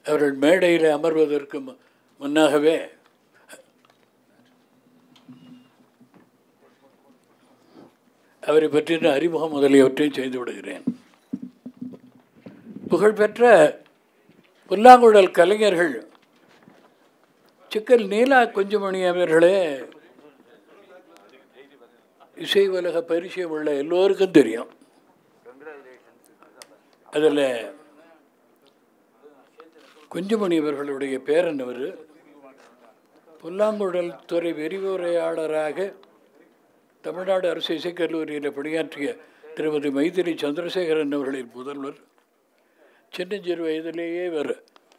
அவர்கள் மேடையில் அமர்வதற்கு மு- முன்னாகவே அவரை பற்றின அறிமுகம் முதலியவற்றையும் செய்து விடுகிறேன் புகழ்பெற்ற புல்லாங்குழல் கலைஞர்கள் சிக்கல் நீலா குஞ்சுமணி அவர்களே இசை உலக பரிச்சயம் உள்ள எல்லோருக்கும் தெரியும் அதில் குஞ்சுமணி அவர்களுடைய பேரன் அவர் புல்லாங்குழல் துறை விரிவுரையாளராக தமிழ்நாடு அரசு இசைக்கல்லூரியில் பணியாற்றிய திருமதி மைதிரி சந்திரசேகரன் அவர்களின் முதல்வர் சின்னஞ்சிறு வயதிலேயே இவர்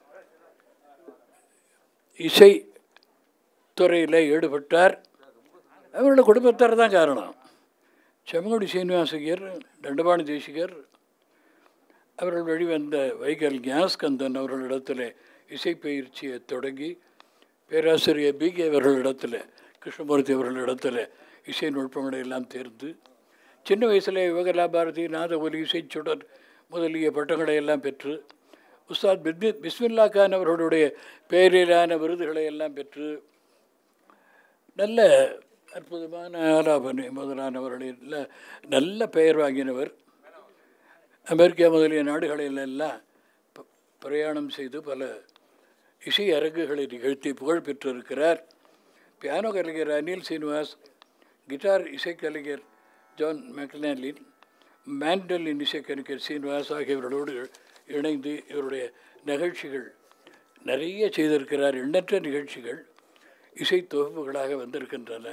இசை துறையில் ஈடுபட்டார் அவரோட குடும்பத்தார் தான் காரணம் செம்மங்குடி சீனிவாசகர் தண்டபாணி தேசிகர் அவர்கள் வெளிவந்த வைகல் ஞாஸ்கந்தன் அவர்களிடத்தில் இசை பயிற்சியை தொடங்கி பேராசிரியர் பிகே அவர்களிடத்தில் கிருஷ்ணமூர்த்தி அவர்களிடத்தில் இசை நுட்பங்களை எல்லாம் தேர்ந்து சின்ன வயசில் யுவகலா பாரதி நாத ஒலி இசைச்சுடர் முதலிய பட்டங்களை எல்லாம் பெற்று உஸ்தாத் பிஸ்மி பிஸ்மில்லா கான் அவர்களுடைய பெயரிலான விருதுகளை எல்லாம் பெற்று நல்ல அற்புதமான ஆலாபனை முதலானவர்களில் நல்ல பெயர் வாங்கினவர் அமெரிக்கா முதலிய நாடுகளில் எல்லாம் ப- பிரயாணம் செய்து பல இசை அரங்குகளை நிகழ்த்தி புகழ் பெற்றிருக்கிறார் பியானோ கலைஞர் அனில் சீனிவாஸ் கிட்டார் இசைக்கலைஞர் ஜான் மெக்னாலின் மேண்டலின் இசைக்கலைஞர் சீனிவாஸ் ஆகியவர்களோடு இணைந்து இவருடைய நிகழ்ச்சிகள் நிறைய செய்திருக்கிறார் எண்ணற்ற நிகழ்ச்சிகள் இசை தொகுப்புகளாக வந்திருக்கின்றன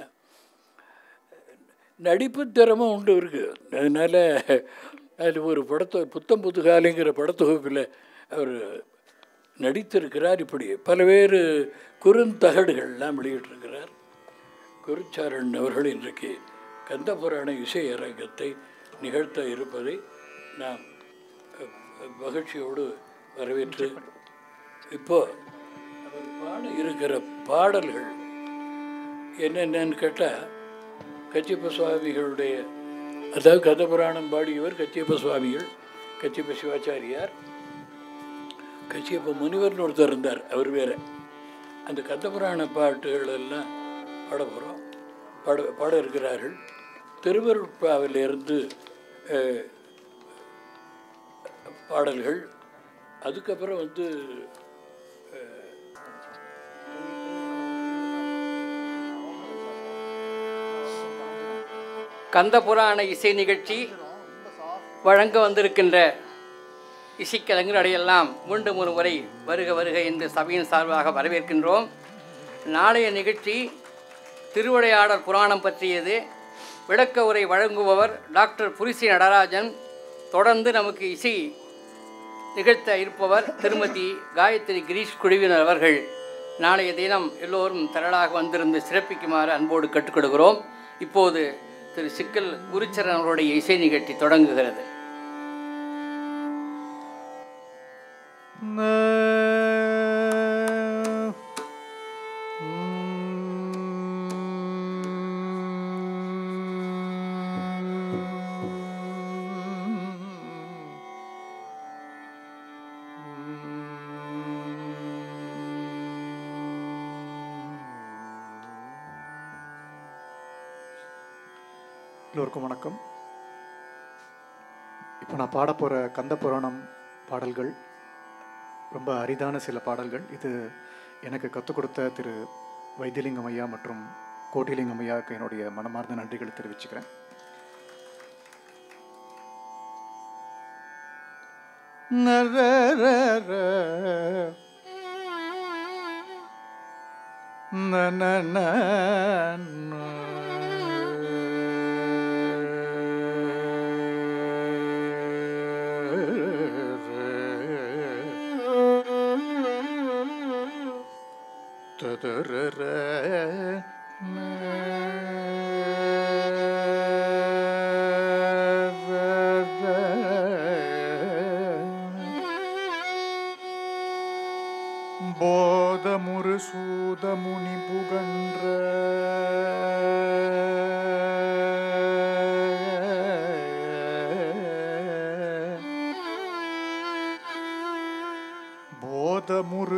நடிப்பு திறமும் உண்டு இருக்கு அதனால் அது ஒரு படத்தொ புத்தம் புதுகாலிங்கிற படத்தொகுப்பில் அவர் நடித்திருக்கிறார் இப்படி பல்வேறு குறுந்தகடுகள்லாம் வெளியிட்டிருக்கிறார் குருச்சாரன் அவர்கள் இன்றைக்கு கந்தபுராண இசை அரங்கத்தை நிகழ்த்த இருப்பதை நாம் அஹ், மகிழ்ச்சியோடு வரவேற்று இப்போ அவர் பாட இருக்கிற பாடல்கள் என்னென்னு கேட்டால் கச்சிப்ப சுவாமிகளுடைய அதாவது கதபுராணம் பாடியவர் கச்சியப்ப சுவாமிகள் கச்சிப்ப சிவாச்சாரியார் கச்சியப்ப முனிவர்னு ஒருத்தர் இருந்தார் அவர் வேற அந்த கதபுராண பாட்டுகள் எல்லாம் பாட போகிறோம் பாட பாட இருக்கிறார்கள் திருவருட்பாவிலிருந்து அஹ், பாடல்கள் அதுக்கப்புறம் வந்து கந்தபுராண இசை நிகழ்ச்சி வழங்க வந்திருக்கின்ற இசைக்கலைஞர்களையெல்லாம் மீண்டும் ஒரு முறை வருக வருக என்று சபையின் சார்பாக வரவேற்கின்றோம் நாளைய நிகழ்ச்சி திருவிளையாடல் புராணம் பற்றியது விளக்க உரை வழங்குபவர் டாக்டர் புரிசி நடராஜன் தொடர்ந்து நமக்கு இசை நிகழ்த்த இருப்பவர் திருமதி காயத்ரி கிரீஷ் குழுவினர் அவர்கள் நாளைய தினம் எல்லோரும் திரளாக வந்திருந்து சிறப்பிக்குமாறு அன்போடு கேட்டுக்கொள்கிறோம் இப்போது திரு சிக்கல் குருச்சரன் அவருடைய இசை நிகழ்ச்சி தொடங்குகிறது எல்லோருக்கும் வணக்கம் இப்போ நான் பாட போகிற கந்த புராணம் பாடல்கள் ரொம்ப அரிதான சில பாடல்கள் இது எனக்கு கற்றுக் கொடுத்த திரு வைத்தியலிங்கம் ஐயா மற்றும் கோட்டிலிங்கம் ஐயாவுக்கு என்னுடைய மனமார்ந்த நன்றிகளை தெரிவிச்சுக்கிறேன் போதமுரு சூதமுனி புகன்ற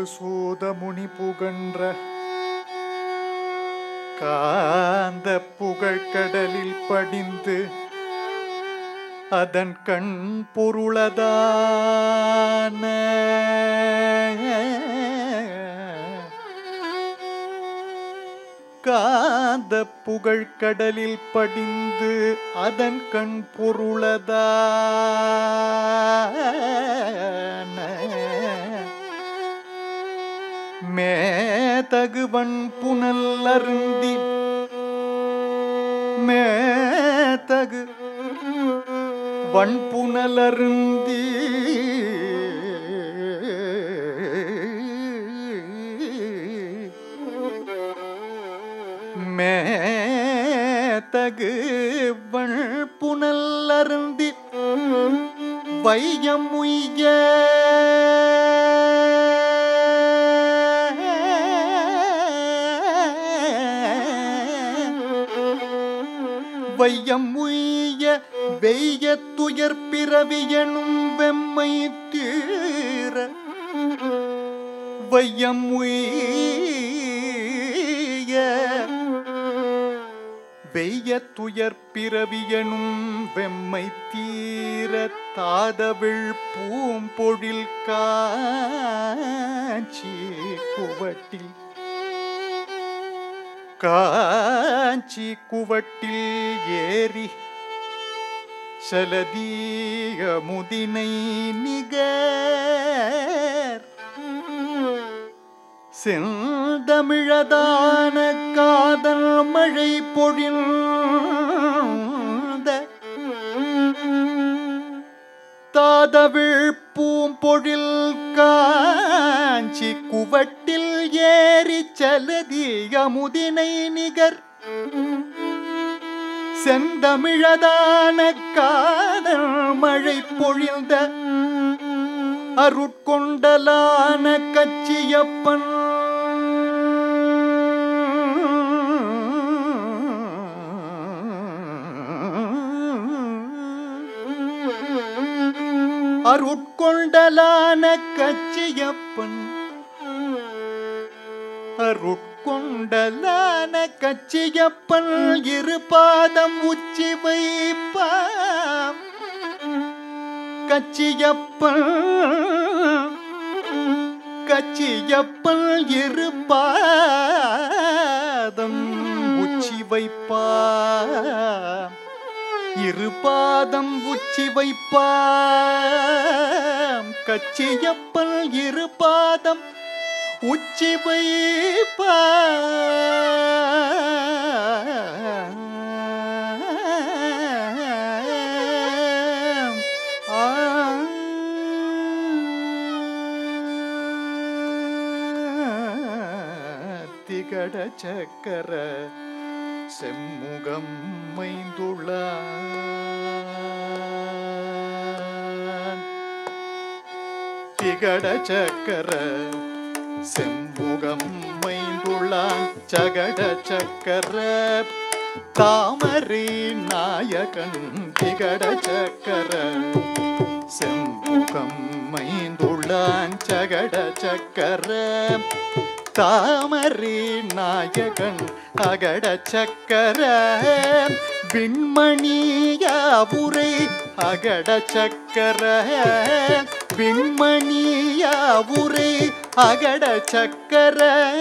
சூதமுனி புகன்ற காந்த புகழ்கடலில் படிந்து அதன் கண் பொருளதான காந்த புகழ்கடலில் படிந்து அதன் கண் பொருளதான மேதகுவன் புனல் அருந்தி மேதகு வன்புனல் அருந்தி மேதகு வன்புனல் அருந்தி வையம் உய்ய வையம் உய்ய வெய்ய துயர் பிறவியனும் வெம்மை தீர வையம் உய்ய வெய்ய துயர் பிறவியனும் வெம்மை தீர தாதவிழ் பூம்பொழில் காஞ்சி குவட்டில் காஞ்சி குவட்டில் ஏறி சலதீய முதினை நிகர் செந்தமிழதான காதல் மழை பொழிந்த தாதவிழ் பூம்பொழில் காஞ்சி குவட்டில் ஏறி சலதி அமுதினை நிகர் செந்தமிழதான காதல் மழை பொழிந்த அருட்கொண்டலான கச்சியப்பன் அருட்கொண்டலான கச்சியப்பன் அருட்கொண்டலான கச்சியப்பன் இரு பாதம் உச்சி வைப்பாம் கச்சியப்பன் கச்சியப்பன் இரு பாதம் உச்சி வைப்பாம் இரு பாதம் உச்சி வைப்பாம் கச்சியப்பன் இரு பாதம் உச்சி வைப்பாம் திகட சக்கர செம்முகம் மைந்துள்ளான் திகட சக்கர செம்முகம் மைந்துள்ளான் சகட சக்கர தாமரை நாயகன் திகட சக்கர செம்புகம் மைந்துள்ளான் சகட சக்கர தாமரை நாயகன் அகட சக்கர விண்மணியாவுரை அகட சக்கர விண்மணியாவுரை அகட சக்கர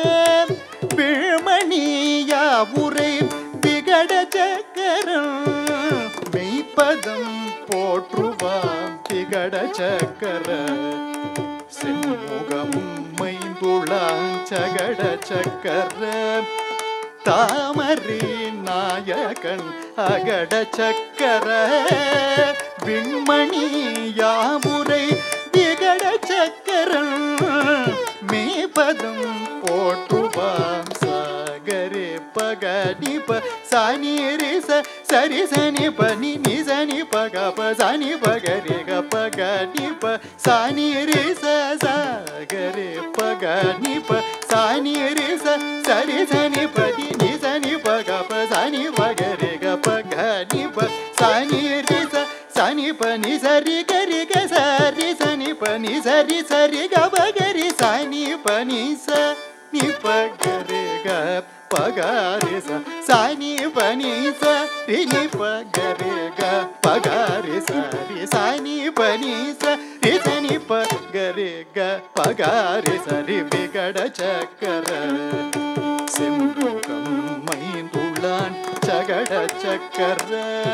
விண்மணியாவுரை விகட சக்கரம் மெய்ப்பதம் போற்றுவாம் திகட சக்கர செம்முகம் மைந்துளாம் சகட சக்கர தாமரை நாயகன் அகட சக்கர விண்மணி யாமுரை விகட சக்கரன் மேபதம் போற்றுவாம் சாகரே பகனிப சனிரிச சரி சனி பனி நி சனி பக ப சனி பகரே க பகனிப சனிரிச சாகரே பகனிப சனிரிச சரி சனி பனி நி சனி பக ப சனி பகரே க பகனிப சனிரிச சனி பனி சரி கரி க சரி சனி பனி சரி சரி க பகரி சனி பனி பனி ச நி பகரே க பகாரி ச சனி பனி ச ரி நி பகரே க பகாரி ச ரி சனி பனி ச ரி சனி பகரே க பகாரி ச ரி விகட சக்கர செம்புகம் மைந்துள்ளான் சகட சக்கர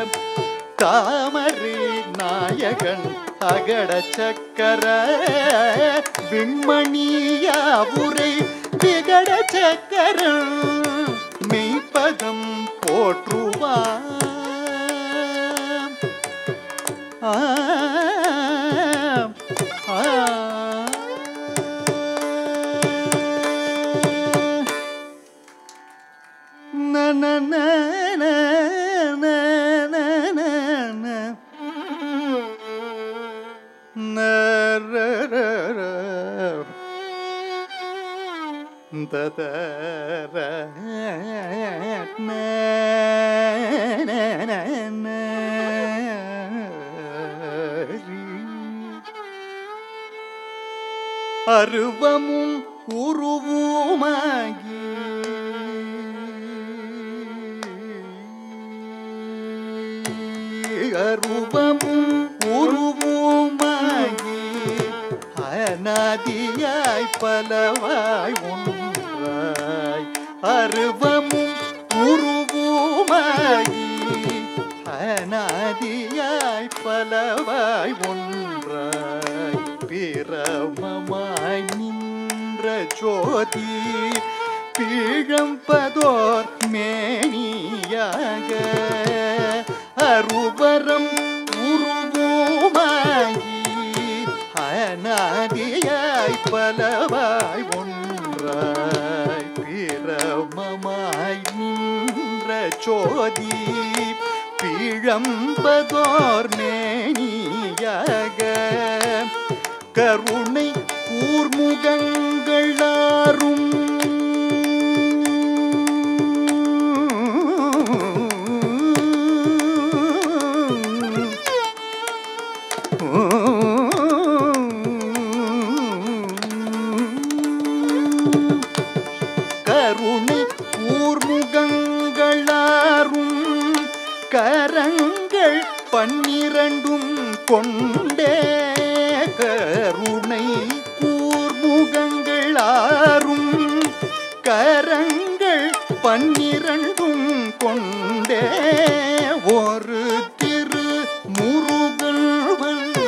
தாமரை நாயகன் அகட சக்கர விண்மணியாவுரை விகட சக்கரம் மெய்ப்பதம் போற்றுவான் ஆம், ஆம். Na na na na na na na na. Na ra ra ra. Da da ra na na na na ரி. அருவமும் உருவுமாகி அருவமும் உருவுமாகி அநாதியாய் பலவாய் ஒன்றாய் அருவமும் உருவுமாகி அநாதியாய் பலவாய் ஒன்றாய் பிரமமாய் நின்ற ஜோதி பிழம்பதோர் மேனியாக அருவரம் உருவோமாகி அநாதியாய் பலவாய் ஒன்றாய் பிரமமாய் நின்ற ஜோதி பிழம்பதோர் மேனியாக கருணை கூர்முகங்களாரும் கருணை ஊர்முகங்களாரும் கரங்கள் பன்னிரண்டும் கொண்டே கருணை கூர்முகங்களாரும் கரங்கள் பன்னிரண்டும் கொண்டே ஒரு திரு முருகன் வந்து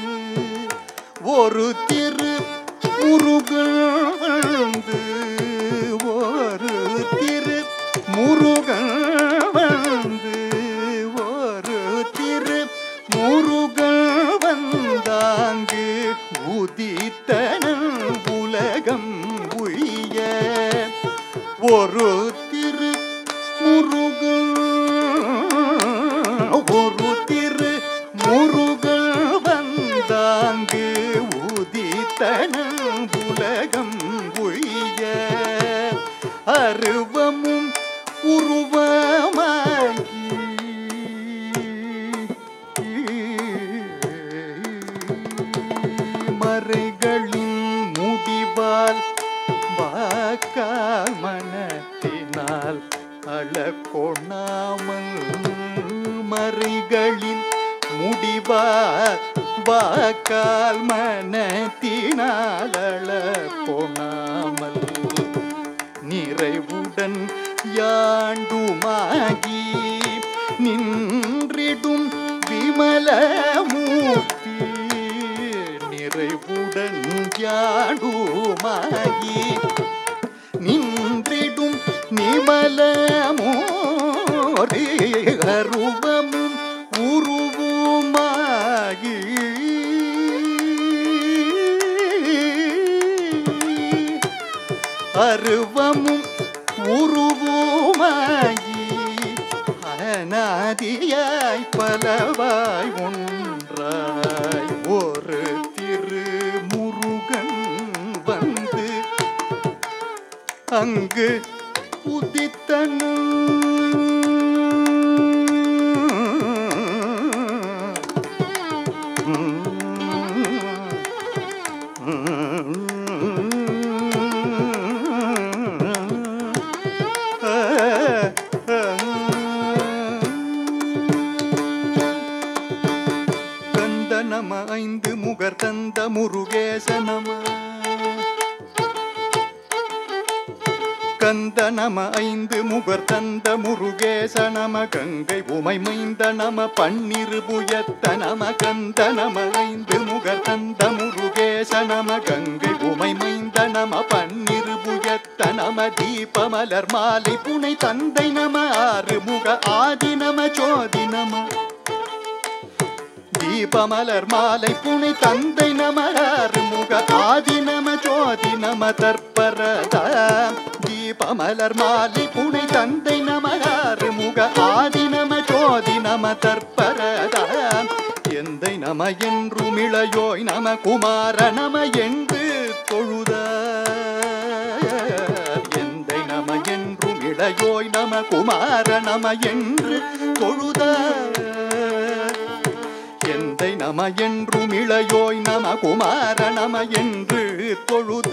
ஒரு திரு முருகன் வந்து ஒரு திரு முருகன் வந்து ஒரு திரு முருகன் வந்தாங்கு உதித்தனன் உலகம் உய்ய ஒரு திரு முருகன் ஒரு திரு முருகன் வந்தாங்கு உதித்தனன் உலகம் உய்ய அருவமும் உருவமாகி மறைகளின் முடிவால் வாக்கால் மனத்தினால் அளக்கொணாமல் மறைகளின் முடிவால் வாக்கால் மனத்தினால் அளக்கொணாமல் நிறைவுடன் யாண்டுமாகி நின்றிடும் விமலமூர்த்தி நிறைவுடன் யாண்டுமாகி நின்றிடும் நிமலமோரே அருவமும் உருவுமாகி அருவமும் உருவுமாகி அநாதியாய் பலவாய் ஒன்றாய் ஒரு திருமுருகன் வந்து அங்கு உதித்தன நம ஐந்து முகர் தந்த முருகேச நம கங்கை உமை மைந்த நம பன்னிரு புயத்த நம கந்த நம ஐந்து முகர் தந்த முருகேச நம கங்கை உமை மைந்த நம பன்னிரு புயத்த நம தீப மலர் மாலை புனை தந்தை நம ஆறு முக ஆதி நம ஜோதி நம தீபமலர் மாலை புனை தந்தை நம முக ஆதி நம ஜோதி நம தற்பரத தீபமலர் மாலை புனை தந்தை நம முக ஆதி நம ஜோதி நம தற்பரத எந்தை நம என்றும் இளையோய் நம குமார நம என்று தொழுத எந்தை நம என்றும் இளையோய் நம குமார நம என்று தொழுத எந்தை நம என்றும் இளையோய் நம குமார நம என்று தொழுத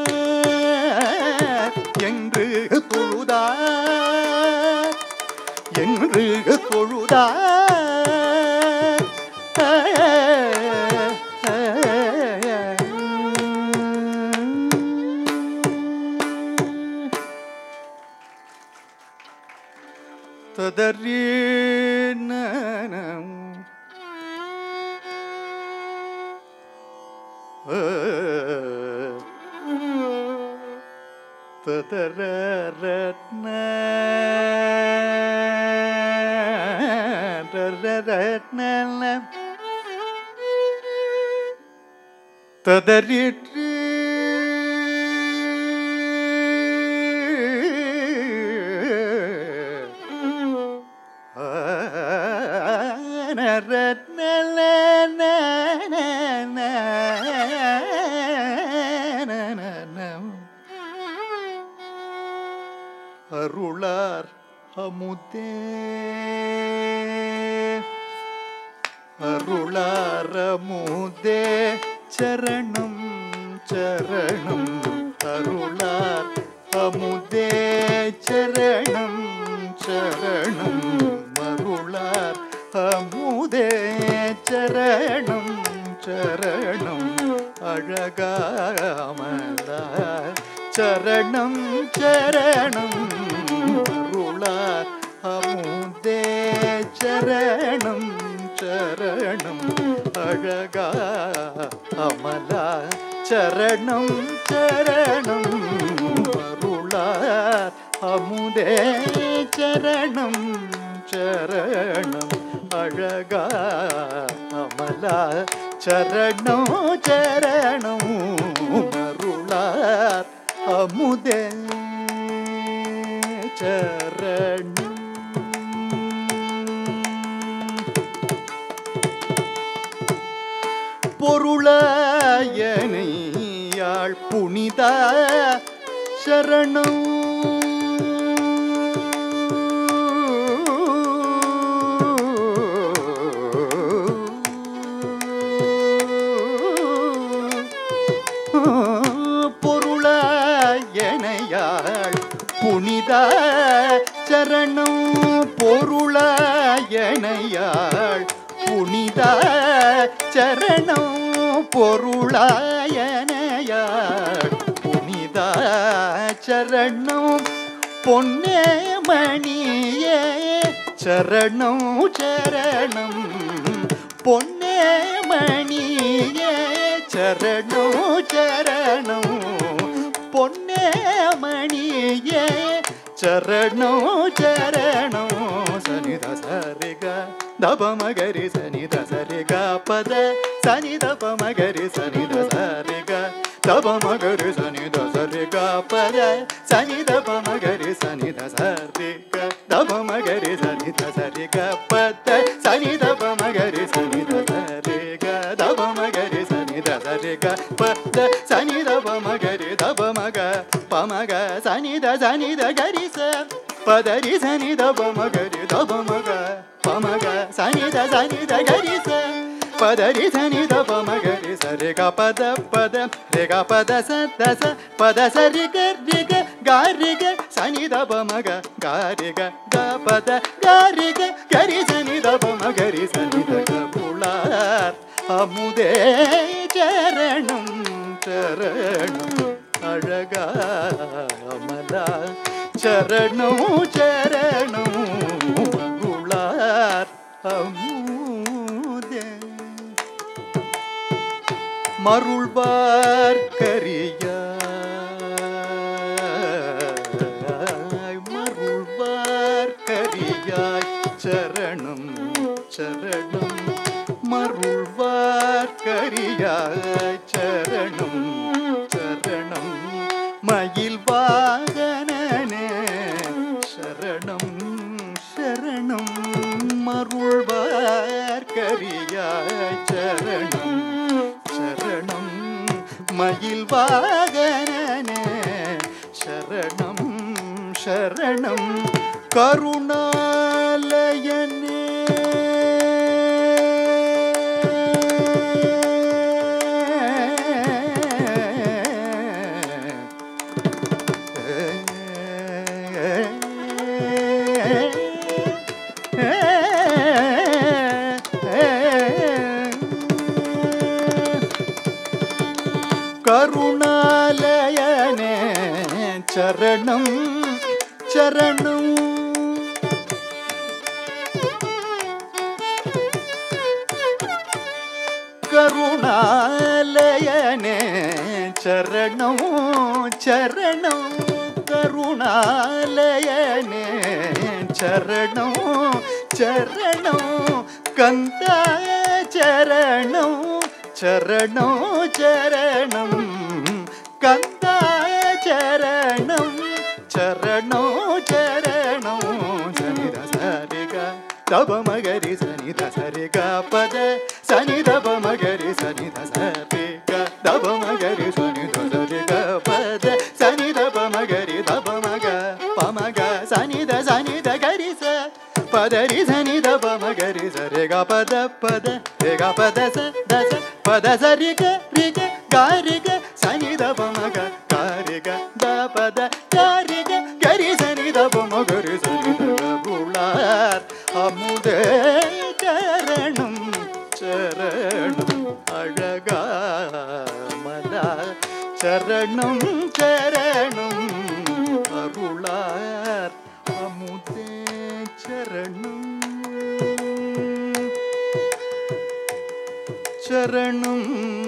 என்று தொழுதா என்று தொழுதா ததறீன ததரரத்ன ரரரத்ன ததறிற்று அருளார் அமுதே அருளார் அமுதே சரணம் சரணம் அருளார் அமுதே சரணம் சரணம் அருளார் அமுதே சரணம் சரணம் அழகாமலா சரணம் சரணம் அருளார் அமுதே சரணம் சரணம் அழகா அமலா சரணம் சரணம் அருளார் அமுதே சரணம் சரணம் அழகா அமலா சரணம் சரணம் அருளார் அமுதே சரணம் பொருளாயனையாள் புனித சரணம் பொருளாயனையாள் புனித சரணம் பொருளாயனையாள் புனித சரணம் பொருளாயனையாள் புனித சரணம் பொன்னே மணியே சரணம் சரணம் பொன்னே மணியே சரணம் சரணம் பொன்னே மணியே சரணம் சரணம் சனித சரிக தபமகரி சனித சரிக பத சனி தபமகரி சனித சரிக தபமகரி சனித சரிக பத சனி தபமகரி சனித சரிக தபமகரி சனித சரிக பத சனி தபமகரி சனித சரிக தபமகரி சனித சரிக பத சனி தபமகரி தபமக பமக சனித சனித கரி ச பதரி சனித பமகரி தபமக பமக சனித சனித கரி ச பதரி சனித பமகரி சரி க பத பத ரி க பத ச த ச பத சரி க ரி க காரி க சனித பமக காரி க க பத காரி க கரி சனித பமகரி சனித க புலார் அமுதே சரணம் சரணம் அழகா அமலா சரணம் சரணம் அருளார் அமுதே மருள்வார் கரியாய் மருள்வார் கரியாய் சரணம் சரணம் மருள்வார் கரியாய் சரணம் சரணம் மயில் வாகனனே சரணம் சரணம் மருள்வார் கரியாய் சரணம் சரணம் மயில் வாகனனே சரணம் சரணம் கருணாலயனே கருணாலயனே சரணம் சரணம் கருணாலயனே சரணம் சரணம் கருணாலயனே சரணம் சரணம் கந்த சரணம் சரணம் சரணம் கந்த சரணம் சரணம் சரணம் சனித சரிக தப மகரி சனித சரிக பத சனி தப மகரி சனித சரிக தப மகரி சனித சரிக பத சனி தப மகரி தப மக பமக சனித சனித கரி ச பதரி சனி தப மகரி சரிக பத பத ரிக பத ச தச பத சரிக ரிக காரிக சனி தப மக காரிக த பத காரிக கரி சனி தப மகரி சனி தப புலார் அமுதே சரணம் சரணம் அழகாமலா சரணம் சரணம் அருளார் அமுதே சரணம் சரணம்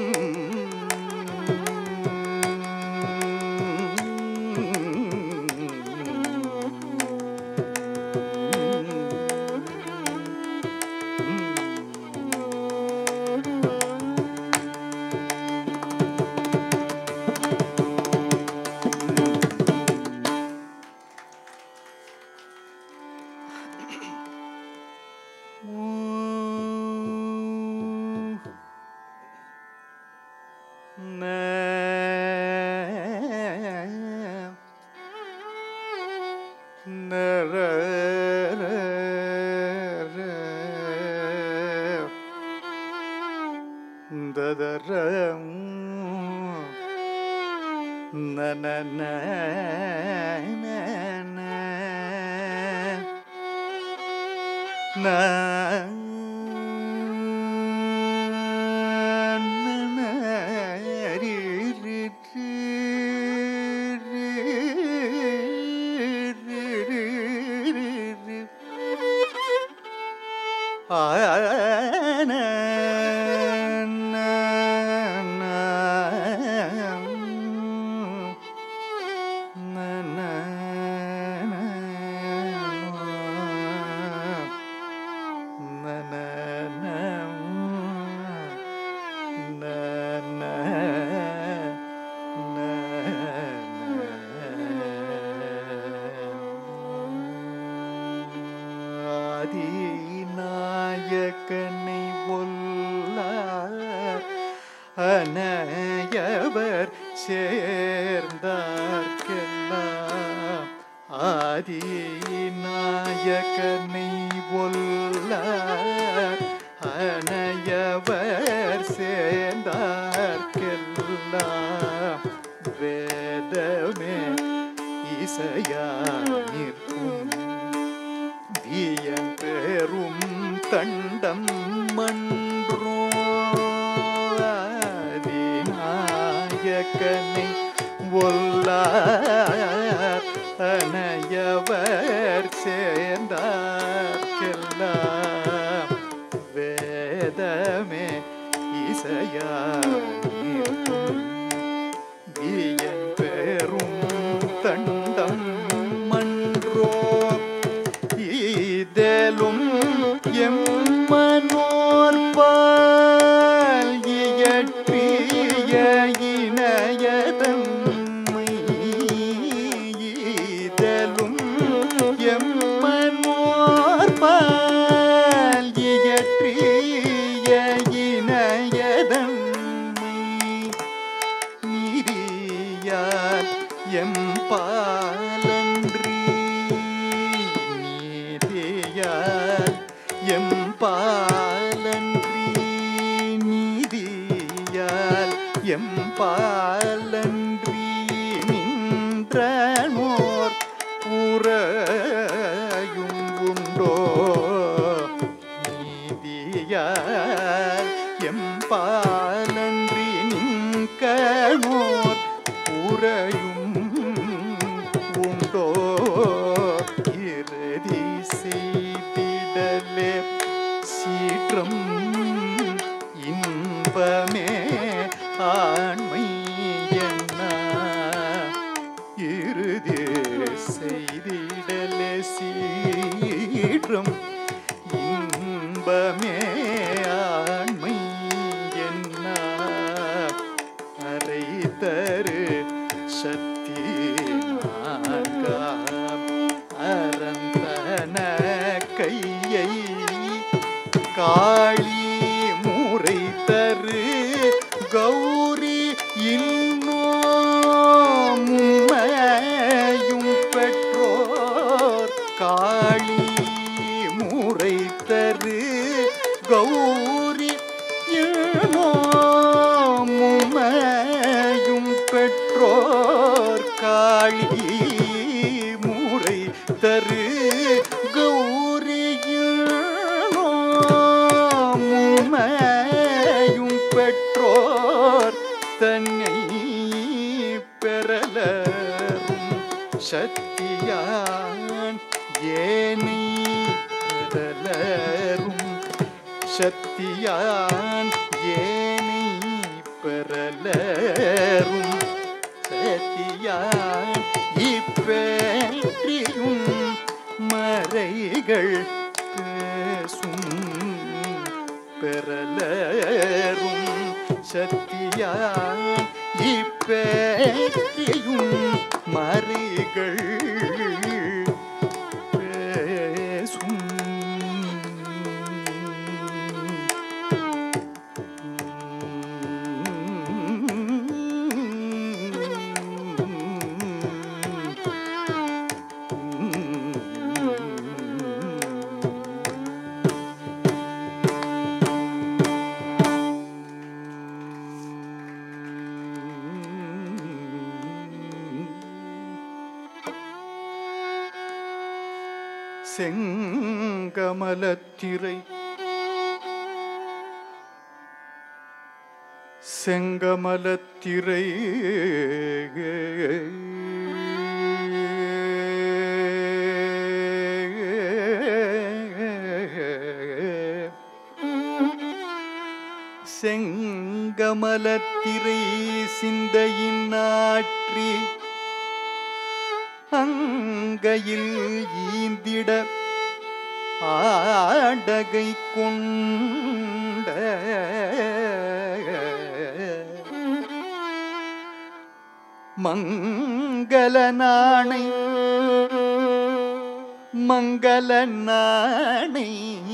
ஆதிநாயகனை ஒல்லார் அனையவர் சேர்ந்தார்க்கெல்லாம் ஆதிநாயகனை ஒல்லார் அனையவர் சேர்ந்தார்க்கெல்லாம் வேதமே இசையா நிற்கும் வியம்பெரும் தண்டம் மன்றோ ஆதிநாயகனை ஒல்லார் அணைய வியன் பெரும் தண்டம் மன்றோ ஈதலும் எம்மனோர் பால் இயற்றிய இணையதம்மை ஈதலும் எம்மனோர் பால் இயற்றிய இணையதம்மை நீதியால் எம்பாலன்றி நீதியால் எம்பாலன்றி நீதியால் எம்பாலன்றி நின்றனோர் உறையும் உண்டோ நீதியால் எம்பாலன்றி நின்கணோர் உறையும் உண்டோ இறுதி செய்திடலே சீற்றம் இன்பமே ஆண்மை என்ன இறுதி செய்திடலே சீற்றம் இன்பமே ஆண்மை என்ன அரை தரு சக்தி நான்காம் அறந்தன கையை காளி முறை தரு கௌரி இன்னும் பெற்றோர் காளி முறை தரு கௌரி இன்னும் பெற்றோர் காளி முறை தரு கௌரியும் பெற்றோர் தன்னை பெறலரும் சக்தியான் ஏனை பெறலரும் சக்தியான் ஏனை பெறலரும் சத்தியான் இப்பேற்றியும் மறைகள் பேசும் பெறலரும் சத்தியான் இப்பேற்றியும் மறைகள் பேசும் செங்கமலத்திரை செங்கமலத்திரை செங்கமலத்திரை சிந்தையின் நாற்றி அங்கையில் ஈந்திட ஆடகை கொண்ட மங்கள நாணை மங்கள நாணை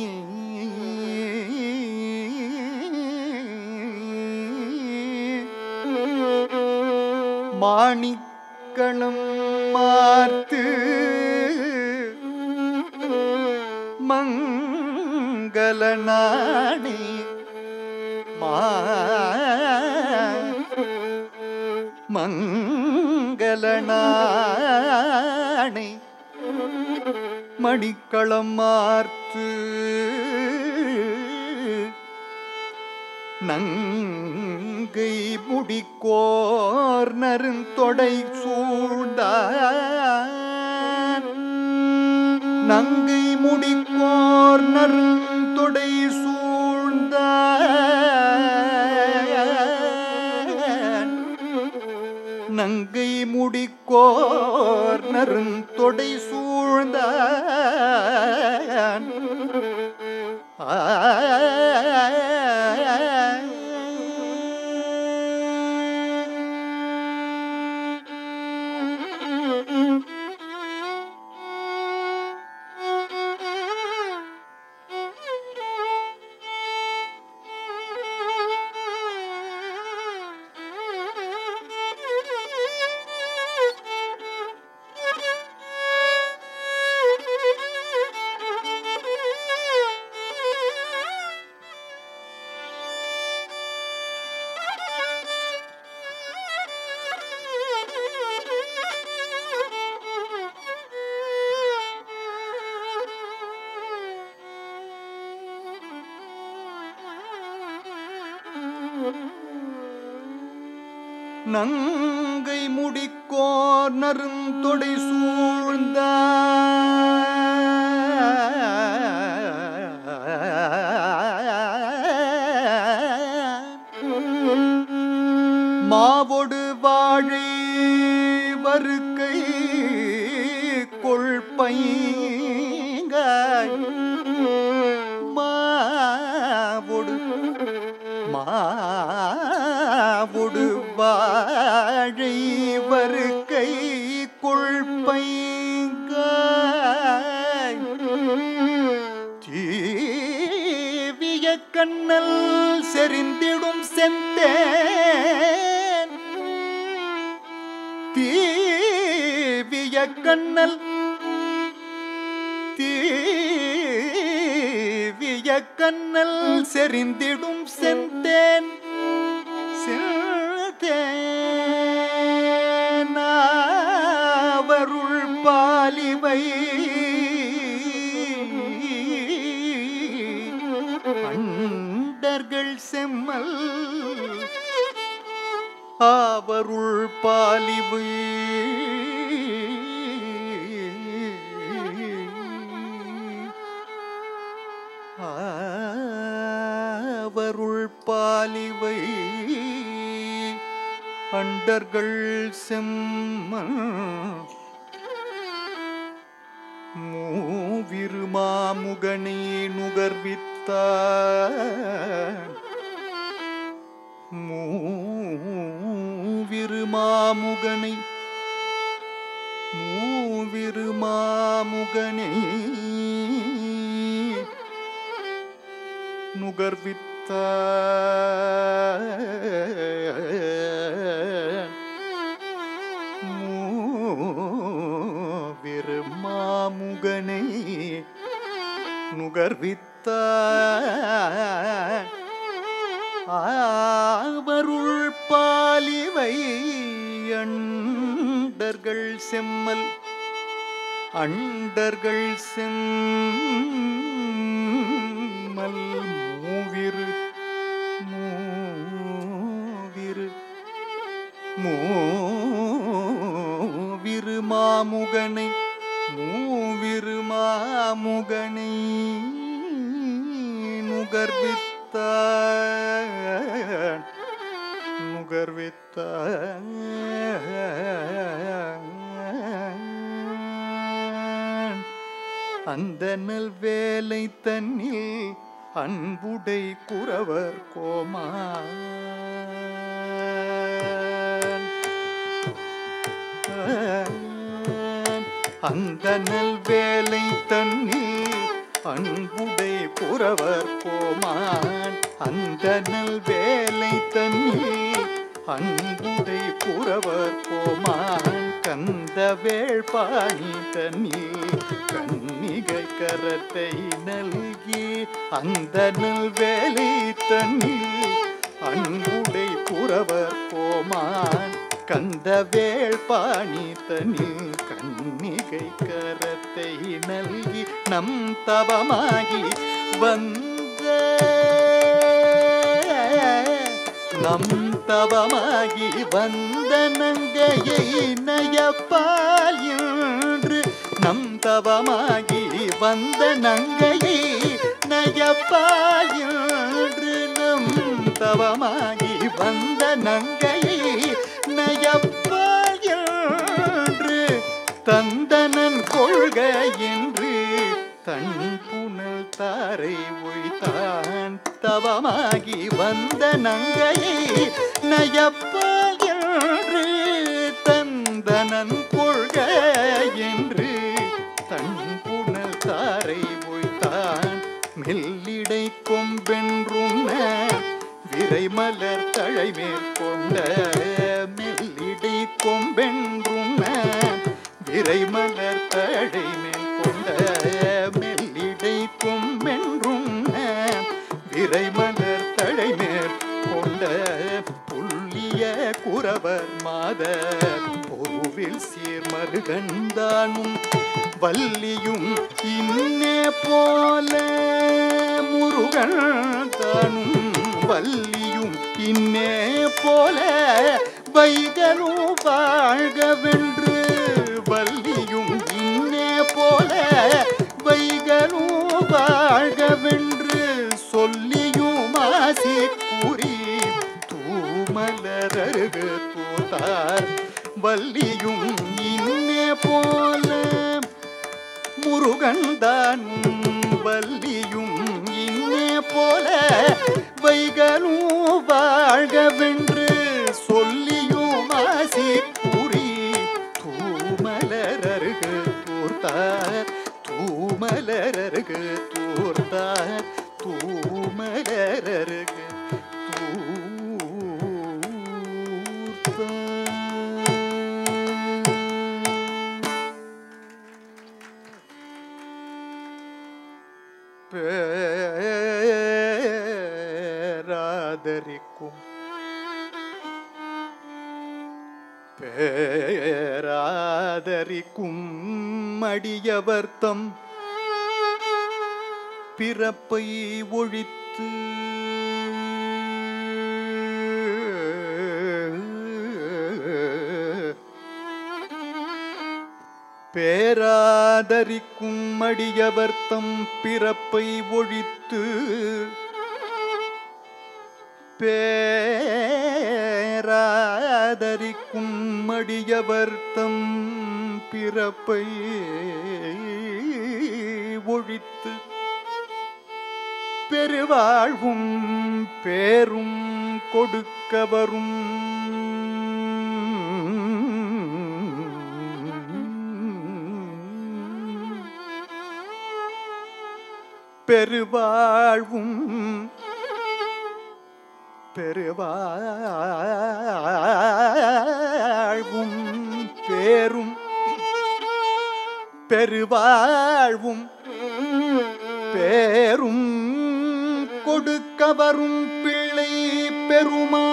மாணிக்களம் மார்த்து மங்கள நாணை மா மங்கள நாணை மணிக்களம் மார்த்து நங்கை முடிக்கோர் நருந்தொடை சூழ்ந்த நங்கை முடிக்கோர் நருந்தொடை சூழ்ந்த நங்கை முடிக்கோர் நருந்தொடை சூழ்ந்தான் நங்கை முடிக்கோர் நருந்தொடை சூழ்ந்த மாவொடு வாழை வருக்கை கொள்பைங்காய் மாவொடு மாவொடு வாழை வருக்கை கொள்பைங்காய் தீவிய கண்ணல் செறிந்திடும் செந்தேன் தீவிய கண்ணல் தீவிய கண்ணல் செறிந்திடும் செந்தேன் செந்தேனாவருள் பாலிவை அண்டர்கள் செம்மல் அவருள் பாலிவை அவருள் பாலிவை அண்டர்கள் செம்மன் மூவிருமாமுகனே நுகர்வித்த மூவிருமாமுகனை மூவிருமாமுகனே நுகர்வித்த மூவிருமாமுகனை நுகர்வித்த ஆவருள் பாலிவை அண்டர்கள் செம்மல் அண்டர்கள் செம்மல் மூவிரு மூவிரு மூவிரு மாமுகனை மூவிரு மாமுகனை நுகர்வித்த நுகர்வித்த அந்த நல் வேலை தன்னில் அன்புடை குறவர் கோமா அந்த நல் வேலை தன்னில் அன்புடை புறவர் கோமான் அந்த நல் வேலை தன்னில் அன்புடை புறவர் கோமான் கந்த வேள்பாணி தன்னில் கன்னிகை கரத்தை நல்கி அந்த நல் வேலை தன்னில் அன்புடை புறவர் கோமான் கந்த வேள்பாணி தனில் கன்னிகை கரத்தை நல்கி நம் தவமாகி வந்த நம் தவமாகி வந்த நங்கையை நயப்பால் என்று நம் தவமாகி வந்த நங்கையை நயப்பால் என்று நம் தவமாகி வந்த நங்கையை நயப்பால் கொள்க என்று தன் புனல் தாரை ஒய்தான் தவமாகி வந்த நங்கையை நயப்பால் என்று தந்தனன் கொள்க என்று தன் புனல் தாரை ஒய்தான் மெல்லிடை கொம்பென்றும் விரை மலர் தழை மேற்கொண்ட மெல்லிடை கொம்பென்றும் விரை மலர் தழை மேற்கொண்ட மெல்லிடை கொம்பென்றும் விரை மலர் தழை மேற்கொண்ட புள்ளிய குறவர் மாத பொருவில் சீர்மருகந்தானும் வள்ளியும் இன்னே போல முருகன் தானும் வள்ளியும் இன்னே போல வைகலும் வாழ்கவென்று வள்ளியும் இன்னே போல வைகலும் வாழ்கவென்று சொல்லியும் ஆசி கூறி தூமலரகு தூத்தார் வள்ளியும் இன்னே போல முருகன்தான் வள்ளியும் இன்னே போல வைகலும் வாழ்கவென்று சொல்லியும் ஆசி கூறி தூமலரருகு தூர்த்தார் தூமலரருகு தூர்த்தார் தூமலரருகு தூர்த்தார் பேராதரிக்கும் பேராதரிக்கும் அடியவர்த்தம் பிறப்பை ஒழித்து பேராதரிக்கும் அடியவர்த்தம் பிறப்பை ஒழித்து பேராதரிக்கும் அடியவர்த்தம் பிறப்பை ஒழித்து பெருவாழ்வும் பேரும் கொடுக்க வரும் பெருவாழ்வும் பெருவாழ்வும் பேரும் பெருவாழ்வும் பேரும் கொடுக்க வரும் பிள்ளை பெருமா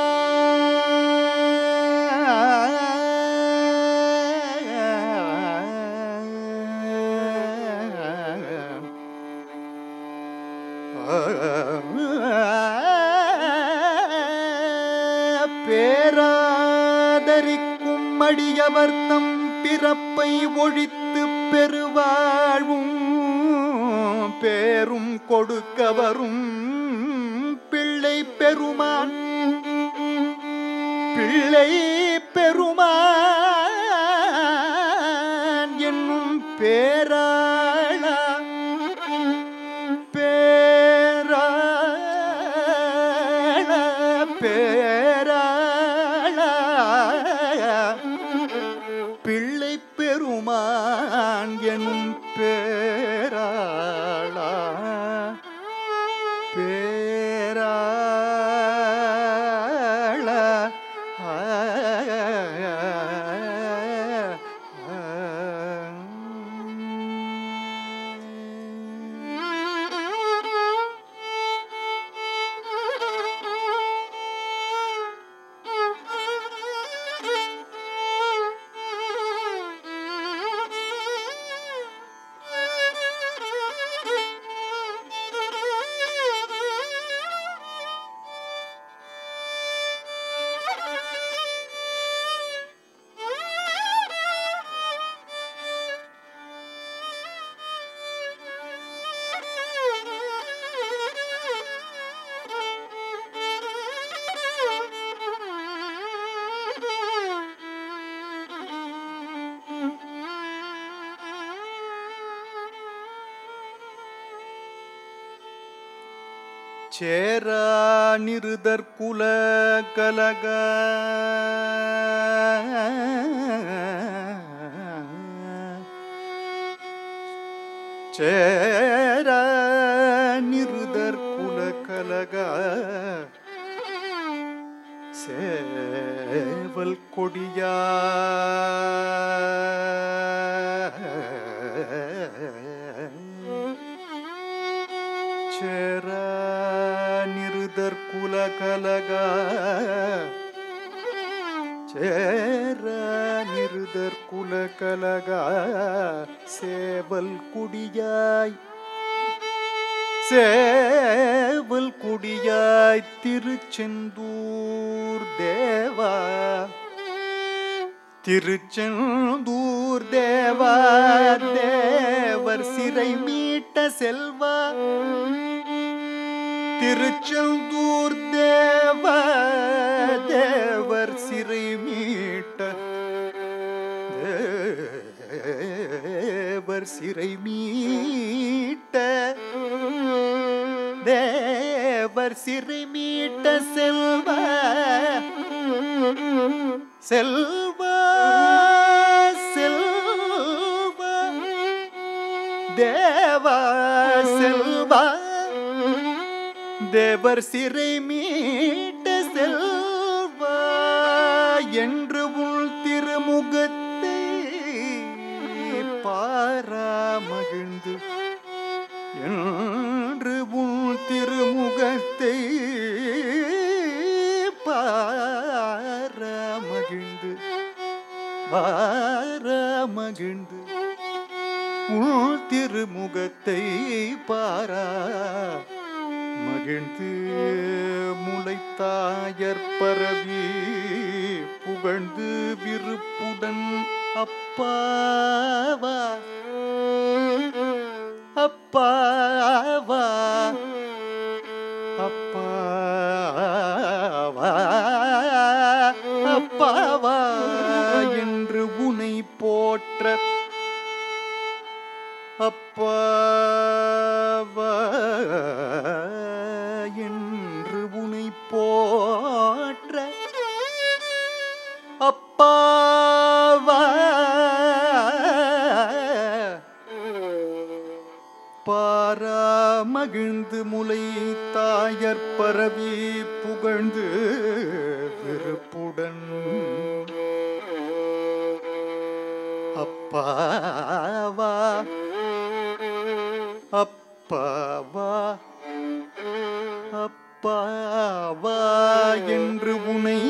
பேராதரிக்கும் அடியவர்த்தம் பிறப்பை ஒழித்து பெருவாழ்வும் பேரும் கொடுக்க வரும் பிள்ளை பெருமான் பிள்ளை பெருமான் என்னும் பேராளா பேராள பேராள பிள்ளை பெருமான் எனும் பேராளா பேராள சேரா நிருதற்குல கலக சேர நிருதற்குல கலக சேவல் கொடியா சேர நிருதற்குல கலக சேர நிருதற்குல கலக சேவல் குடியாய் சேவல் குடியாய் திருச்செந்தூர் தேவா திருச்செந்தூர் தேவா தேவர் சிறை மீட்ட செல்வா திருச்செந்தூர் தேவா தேவர் சிறை மீட்ட தேவர் சிறை மீட்ட தேவர் சிறை மீட்ட செல்வ செல்வ செல்வ தேவ செல்வ தேவர் சிறை மீட்ட செல்வ என்று உள் திருமுகத்தை பாரா மகிழ்ந்து என்று உள் திருமுகத்தை பாரா மகிழ்ந்து பாரா மகிழ்ந்து உள் திருமுகத்தை பாரா மகிழ்ந்து முளைத்தாயர் பரவி புகழ்ந்து விருப்புடன் அப்பாவா அப்பாவா அப்பாவா அப்பாவா என்று உனை போற்ற அப்பாவா என்று உனை போற்ற அப்பாவா பாரா மகிழ்ந்து முலை தாயர் பரவி புகழ்ந்து விருப்புடன் அப்பாவா அப்பாவா அப்பாவா என்று உனை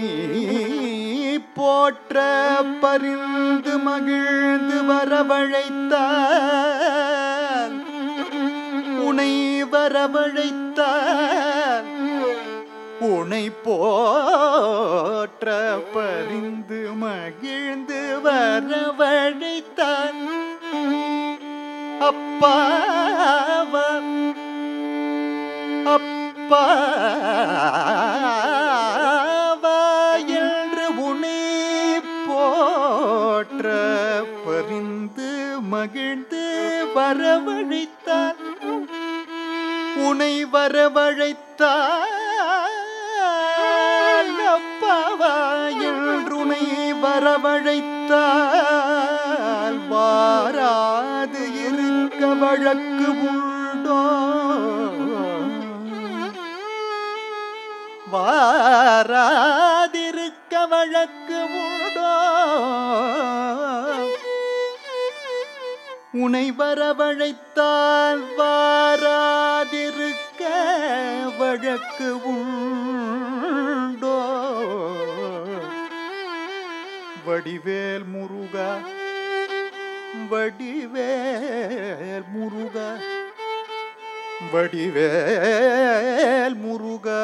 போற்ற பரிந்து மகிழ்ந்து வரவழைத்தால் உனை வரவழைத்தால் உனை போற்ற பரிந்து மகிழ்ந்து வரவழைத்தான் அப்பாவா அப்பாவா என்று உனை போற்ற பரிந்து மகிழ்ந்து வரவழைத்தான் உனை வரவழைத்தால் அப்பாவா என்றுனை வரவழைத்தால் வாராது இருக்க வழக்கு உண்டோ வாராதிருக்க வழக்கு உண்டோ உனை வரவழைத்தால் வாராதிருக்க வழக்கு உண்டோ வடிவேல் முருகா வடிவேல் முருகா வடிவேல் முருகா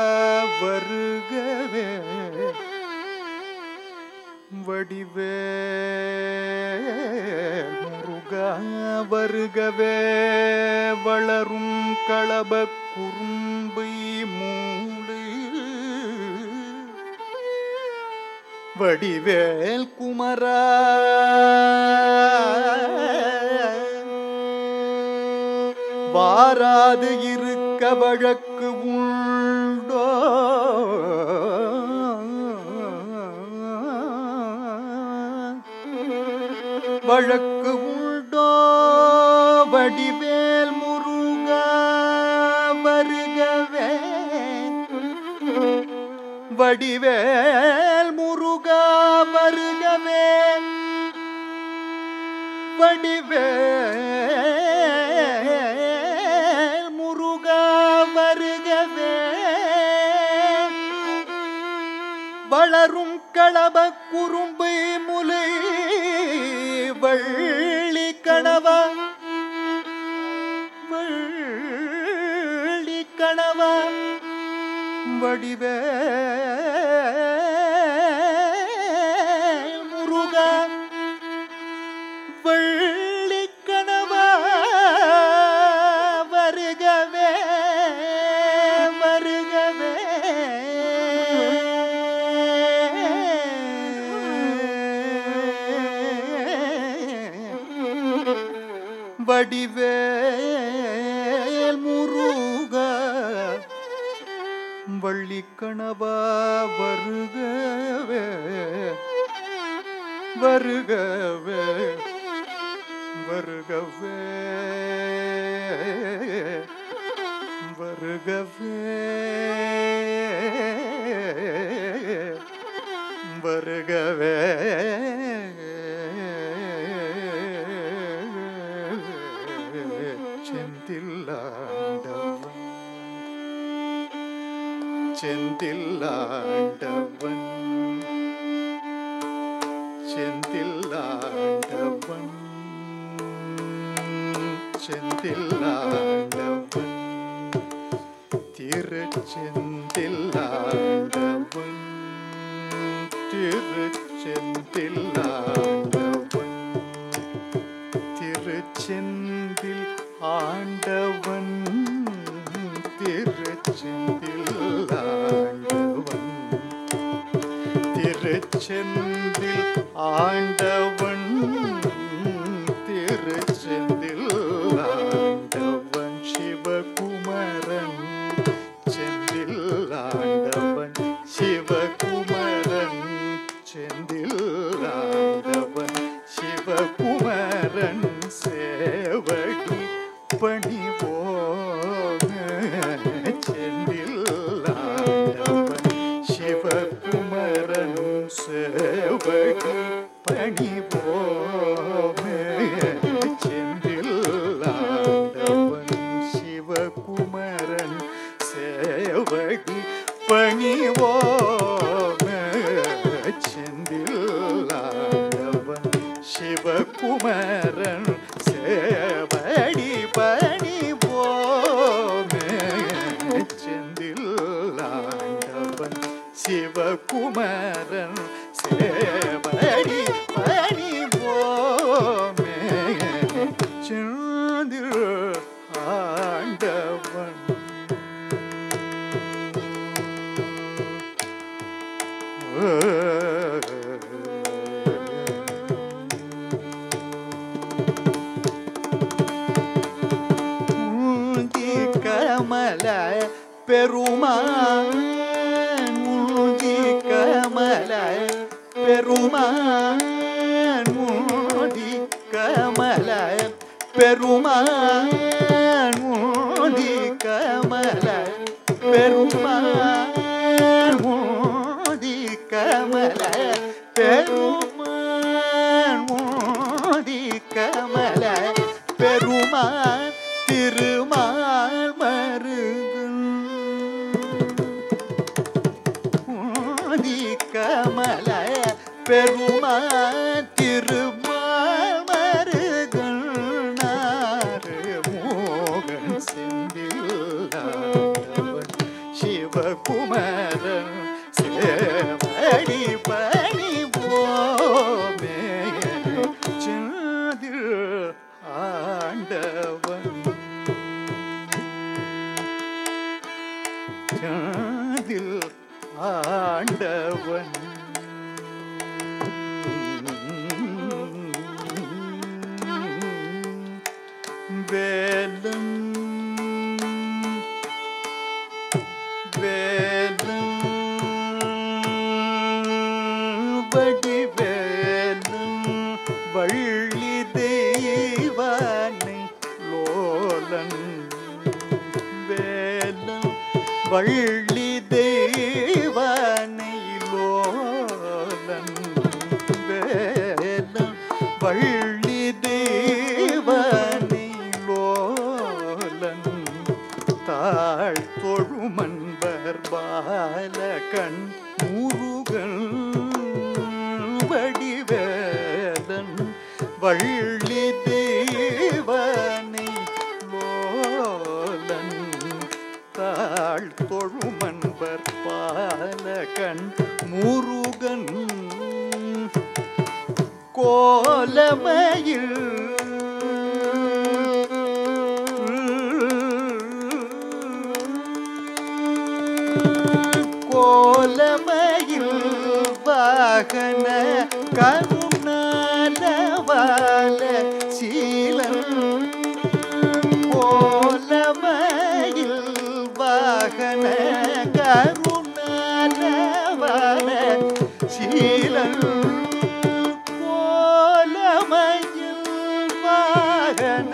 வருகவே வடிவேல் முருகா வருகவே வளரும் களப குறும்பை மூளை வடிவேல் குமரா வாராது இருக்க வழக்கு உண்டோ வழக்கு உண்டோ வடிவேல் முருகா வருகவே வடிவேல் முருகா வருகவே வடிவேல் முருகா வருகவே வளரும் களப குறும்பு முலை வள்ளி கணவா வள்ளி கணவா வடிவே முருகா வள்ளி கணவா வருகவே வருகவே வடிவேல் முருகா வள்ளி கணவா வருகவே வருகவே வருகவே வருகவே வருகவே செந்தில்லாண்டவன் செந்தில்லாண்டவன் செந்தில்லாண்டவன் செந்தில்லாண்டவன் திருச்செந்தில்லாண்டவன் திருச்செந்தில்லாண்டவன் திருச்செந்தில் ஆண்டவன் திருச்செந்தில் ஆண்டவன் திருச்செந்தில் ஆண்டவன் திருச்செந்தில் ஆண்டவன் சிவகுமரன் செந்தில் ஆண்டவன் சிவகுமரன் செந்தில் ஆண்டவன் சிவகுமரன் சேவடி பணிவோக செந்தில் ஆண்டவன் சிவகுமரன் சேவடி பணிவோக செந்தில் ஆண்டவன் சிவகுமரன் சேவடி பணிவோக செந்தில் ஆண்டவன் சிவகுமரன் சேவடி பணிவோமே செந்தில் ஆண்டவன் சிவகுமரன் சேவடி பணிவோமே செந்தில் ஆண்டவன் மூஞ்சி கமல பெருமான் மூஞ்சி கமல பெருமான் மூடி கமல பெருமான் மூடி கமல பெருமான் மூடி கமல பெருமான் மூடி கமல பெருமான் திருமால் மருகன் மூடி கமல பெருமான் திருமால் மருகன் நாறு மோகன் செந்தில்லாதவன் சிவகுமரன் சேவடி பணி போமே செந்தில் ஆண்டவன் செந்தில் ஆண்டவன் வேலன் வள்ளி தெய்வனை லோலன் வேலன் வள்ளி தெய்வனை லோலன் தாழ் தொழுமன்பர் பாலகண் முருகன் வடிவேலன் வள்ளி தேவனை லோலன் தாழ் தொழுமன்பர் பாலகண் முருகன் கோலமையில் கோலமையில் வாகன கருணாலவால சீலன் கோலமையில் வாகன கருணாலவால சீலன் கோலமையில் வாகன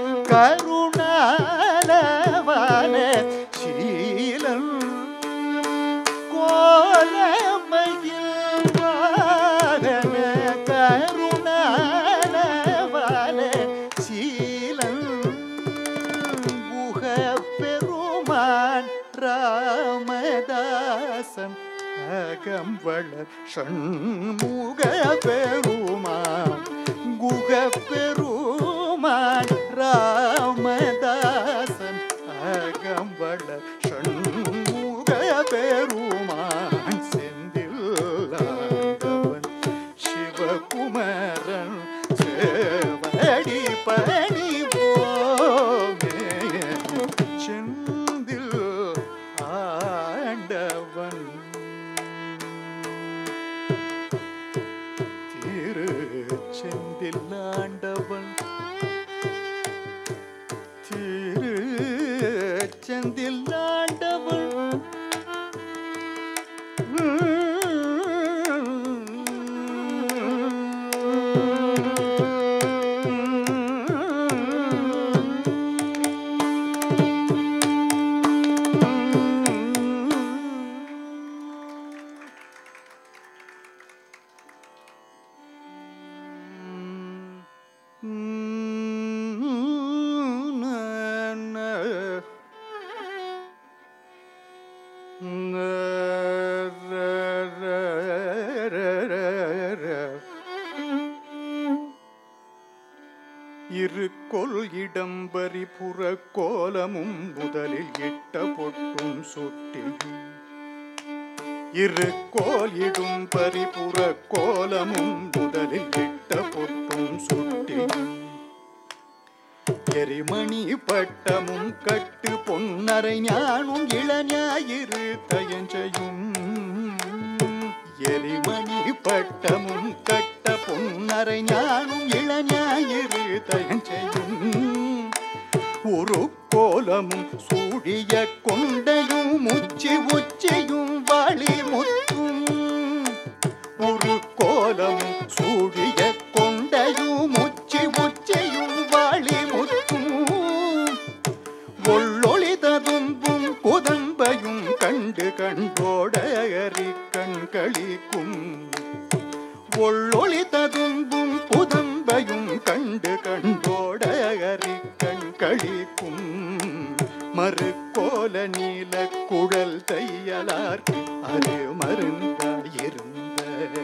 கருணாலவால சீலன் கோலமையில் வாகன கருணாலவால சீலன் குக பெருமான் ராமதாசன் அகம்பள ஷண்முக பெருமான் குக பெருமான் ராமதாசன் அகம்பள ஷண்முக பெருமான் செந்தில் சிவகுமரன் சேவடி பணிவோமே செந்தில் ஆண்டவன் திரு செந்தில் ஆண்டவன் திரு செந்தில் ஆண்டவன் இருக்கொல் இடம்பரி புறக்கோலமும் முதலில் இட்ட பொட்டும் சுட்டியும் இருக்கோல் இடும் பரிபுற கோலமும் முதலில் இட்ட பொட்டும் சுட்டியும் எரிமணி பட்டமும் கட்டு பொன்னரை ஞானும் இளஞாயிறு தயஞ்சையும் எரிமணி பட்டமும் கட்ட பொன்னரை ஞானும் இளஞாயிறு தயஞ்சையும் ஒரு கோலமும் சூழிய கொண்டையும் முச்சி உச்சியும் வாளி முத்தும் ஒரு கோலமும் சூழிய கொண்டையும் முச்சி உச்சியும் வாளி முத்தும் ஒள்ளொளி ததும்பும் குதம்பையும் கண்டு கண்டோட அறி கண்களிக்கும் ஒள்ளொளி ததும்பும் புதம்பையும் கண்டு கண்டோட அறி கண்களிக்கும் மறுக்கோல நீல குழல் தையலார்க்கு அது மருந்தாயிருந்த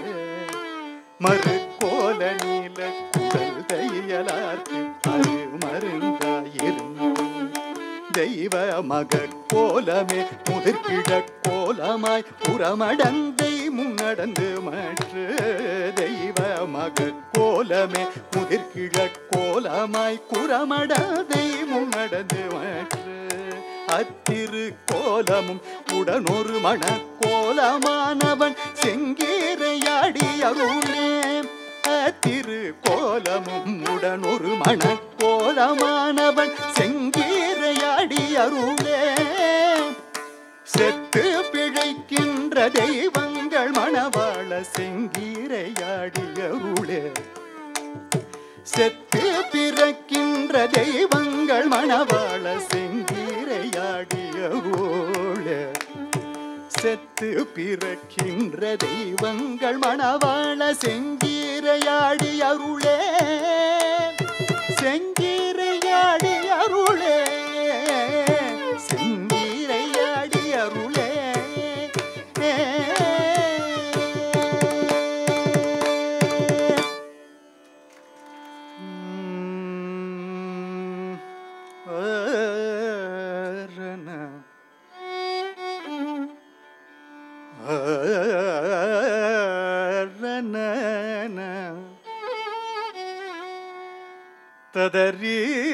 மறுக்கோல நீல குழல் தையலார்க்கு அது மருந்தாயிருந்த தெய்வ மக கோலமே முதிர்கிழ கோலமாய் புறமடந்தை முன்னடந்து மற்ற தெய்வ மக கோலமே முதிர்கிழ கோலமாய் குறமடந்தை முன்னடந்து மற்ற அத்திரு கோலமும் உடனொரு மண கோலமானவன் செங்கீரையாடி அருளே திரு கோலமும் உடனொரு மண கோலமானவன் செங்கீரையாடி அருளே செத்து பிழைக்கின்ற தெய்வங்கள் மணவாள செங்கீரையாடி அருளே செத்து பிறக்கின்ற தெய்வங்கள் மணவாள செங்கீரையாடி அருளே செத்து பிறக்கின்ற தெய்வங்கள் மணவாள செங்கீரையாடி அருளே செங்கீரையாடி அருளே செங்கீரையாடி அருளே உம், ஆரண. ஆரணன. ததரி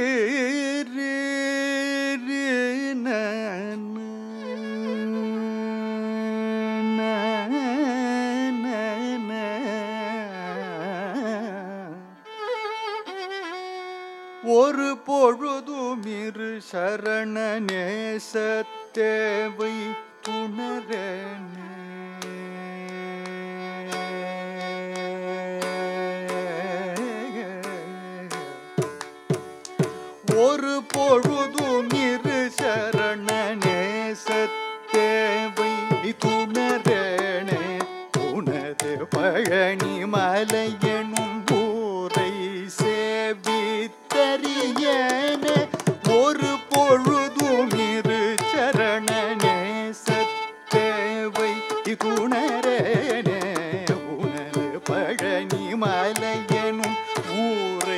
ஒரு பொழுதும் இரு சரண நேசத்தேவை துணரனே ஒரு பொழுதும் இரு சரண நேசத்தேவை துணரனே உனது பழனி மலையெனும் ஊரை சேவித்தறியனே ஒரு பொழுதும் இரு சரண நேசத்தேவை குணரனே உனது பழனி மலையெனும் ஊரை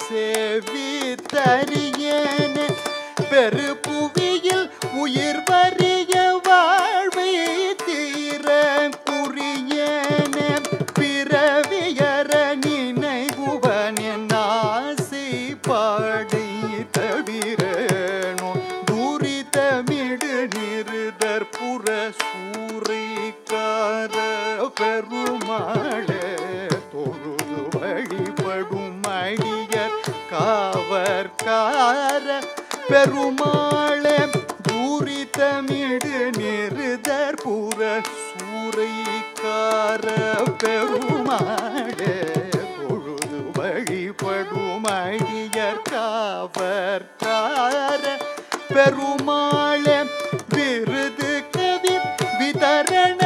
சேவித்தறியன பெருபுவியில் உயிர் வரிய வாழ்வை தீர புரியன பிறவியற நினைவுவன் என் ஆசை பாடை தவிரனோ துரிதமிடு நிருதர் புற சூறைக்கார பெருமாளே தொழுது வழிபடும் அடியர் காவற்கார பெருமாளே பூரித்தமிடு நிருதர் புற சூறைக்கார பெருமாளே பொழுது வழிபடும் அடியர் காவற்கார பெருமாளே விருது கவி விதரண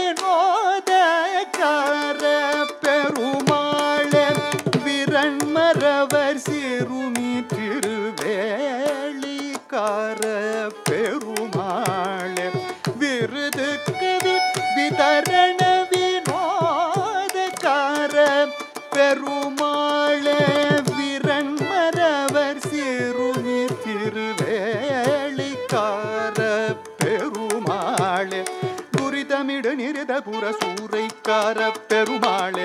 வினோதக்கார பெருமாளே விரண்மரவர் சிறுமி திருவேளிக்கார பெருமாளே விருது கவி விதரண வினோதக்கார பெருமாளே விரண்மரவர் சிறுமி திருவேளிக்கார பெருமாளே துரிதமிடு நிருத புற சூறைக்கார பெருமாளே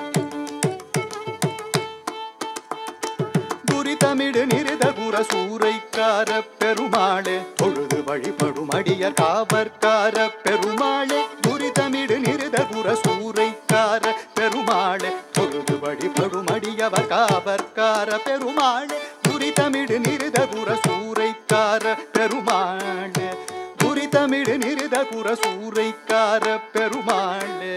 துரிதமிடு நிருத புற சூறைக்கார பெருமாளே தொழுது வழிபடும் அடியர் காவற்கார பெருமாளே துரிதமிடு நிருத புற சூறைக்கார பெருமாளே தொழுது வழிபடும் அடியவர் காவற்கார பெருமாளே துரிதமிடு நிருத புற சூறைக்கார பெருமாளே துரிதமிடு நிருத புற சூறைக்கார பெருமாளே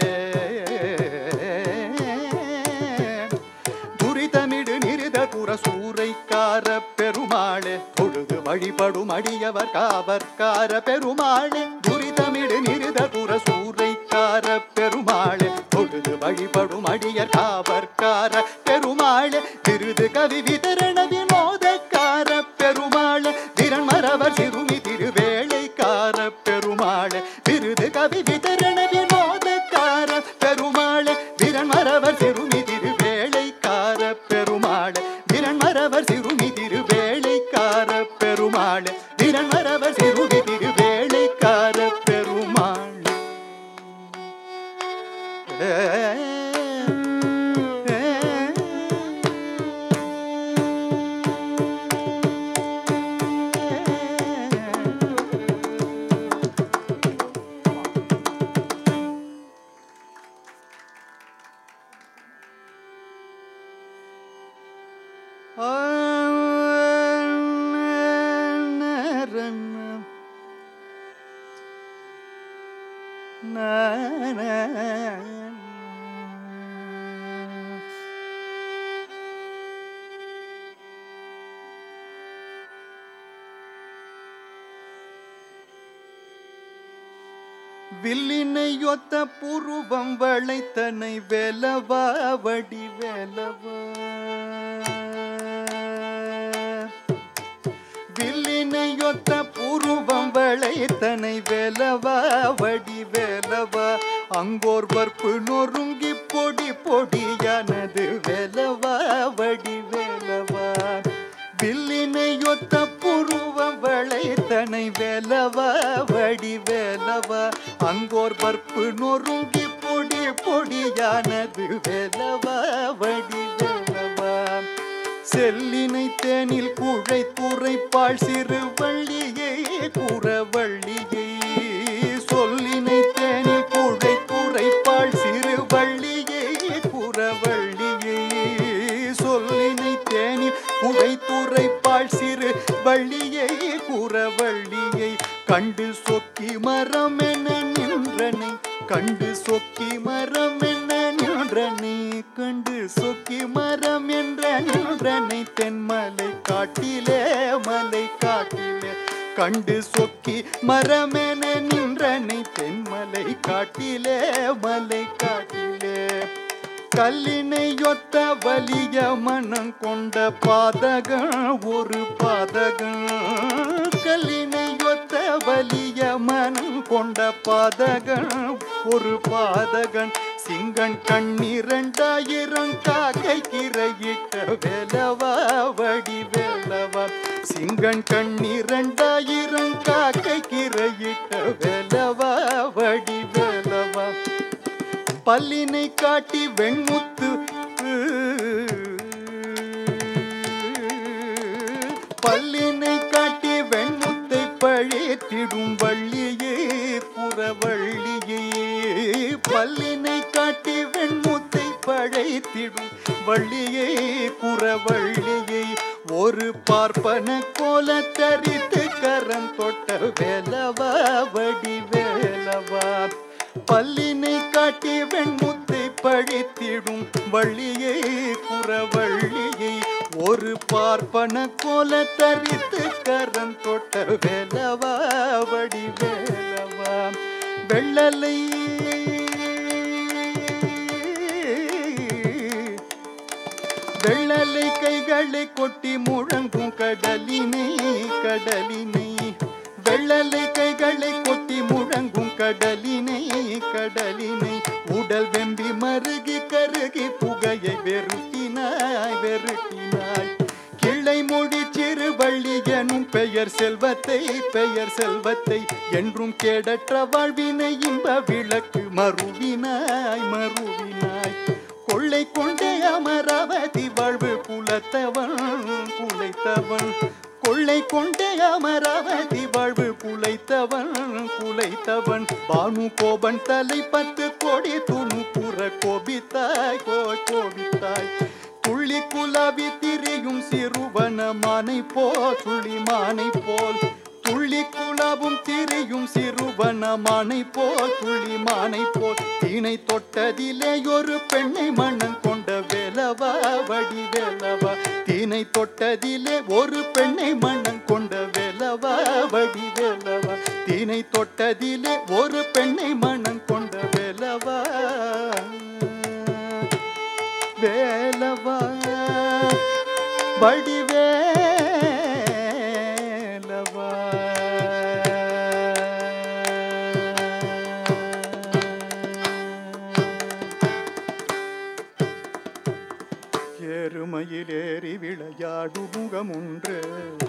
துரிதமிடு நிருத புற சூறைக்கார பெருமாளே தொழுது வழிபடும் அடியவர் காவற்கார பெருமாளே துரிதமிடு நிருத புற சூறைக்கார பெருமாளே தொழுது வழிபடும் அடியர் காவற்கார பெருமாளே விருது கவி விதரண வினோதக்கார பெருமாளே திறன் மரவர் சிறுமி திருவேளைக்கார பெருமாளே விருது கவி விதரண வினோதக்கார பெருமாளே திறன் மரவர் சிறுமி திருவேளைக்கார பெருமாளே திறன் மரவர் சிறுமி திருவேளைக்கார பெருமாளே திறன் மரவர் சிறுமி திருவேளைக்கார பெருமாளே வில்லினை ஒத்த புருவம் வளைத்தனை வேலவா வடி வேலவா வில்லினை ஒத்த புருவம் வளைத்தனை வேலவா வடி வேலவா அங்கோர் வற்பு நொறுங்கி பொடி பொடியானது வேலவா வடி வேலவா வில்லினை ஒத்த புருவம் வளைத்தனை வேலவா வடி வேலவா அங்கோர் பற்பு நொறுங்கி பொடி பொடியானது வேலவா வடி வேலவா செல்லினை தேனில் குழை குறைப்பாள் சிறு வள்ளியை குறவள்ளியை சொல்லினை தேனில் குழை குறைப்பாள் சிறு வள்ளியை குறவள்ளியை சொல்லினை தேனில் குழை துறைப்பாள் சிறு வள்ளியை குறவள்ளியை கண்டு சொக்கி மரம் என நின்றனை கண்டு சொக்கி மரம் என நின்றனை கண்டு சொக்கி மரம் என்ற நின்றனை தென்மலை காட்டிலே மலை காட்டிலே கண்டு சொக்கி மரமென நின்றனை தென்மலை காட்டிலே மலை காட்டிலே கல்லினை ஒத்த வலிய மனம் கொண்ட பாதகன் ஒரு பாதகன் கல்லினை ஒத்த வலிய மனம் கொண்ட பாதகன் ஒரு பாதகன் சிங்கன் கண்ணிரண்டாயிரம் காக்கை கிரையிட்ட வேலவா வடி வேலவா சிங்கன் கண்ணிரண்டாயிரம் காக்கை கிரையிட்ட வேலவா வடி வேலவா பல்லினை காட்டி வெண்முத்து பல்லினை காட்டி வெண்முத்தை பழித்திடும் வள்ளியே புறவள்ளியே பல்லினை காட்டி வெண்முத்தை பழைத்திடும் வள்ளியை புறவள்ளியை ஒரு பார்ப்பன கோல தரித்து கரம் தொட்ட வேலவா வடி வேலவா பல்லினை காட்டி வெண்முத்தை பழித்திடும் வள்ளியை குறவள்ளியை ஒரு பார்ப்பன கோல தரித்து கரம் தொட்ட வேலவா வடி வேலவா வெள்ளலை வெள்ளலை கைகளை கொட்டி முழங்கும் கடலினை கடலினை வெள்ளலை கைகளை கொட்டி முழங்கும் கடலினை கடலினை உடல் வெம்பி மருகி கருகி புகையை வெறுட்டினாய் வெறுட்டினாய் கிளை மொழி சிறு வள்ளி எனும் பெயர் செல்வத்தை பெயர் செல்வத்தை என்றும் கேடற்ற வாழ்வினை இன்ப விளக்கு மறுவினாய் மறுவினாய் கொள்ளை கொண்டே அமராவதி வாழ்வு குலத்தவன் குலைத்தவன் கொள்ளை கொண்டே அமராவதி வாழ்வு குலைத்தவன் குலைத்தவன் பானு கோபன் தலை பத்து கோடி துணு புற கோபித்தாய் கோ கோபித்தாய் துள்ளி குலாவி திரியும் சிறுவன மானை போல் துள்ளி மானை போல் துள்ளி குலாவும் திரியும் சிறுவன மானை போல் துள்ளி மானை போல் தீனை தொட்டதிலே ஒரு பெண்ணை மன்னன் கொண்ட வேலவா வடி வேலவா தீனை தொட்டதிலே ஒரு பெண்ணை மன்னன் கொண்ட வேலவா வடி வேலவா தீனை தொட்டதிலே ஒரு பெண்ணை மன்னன் கொண்ட வேலவா வேலவா வடிவேலவா எருமையிலேறி விளையாடு முகமுன்று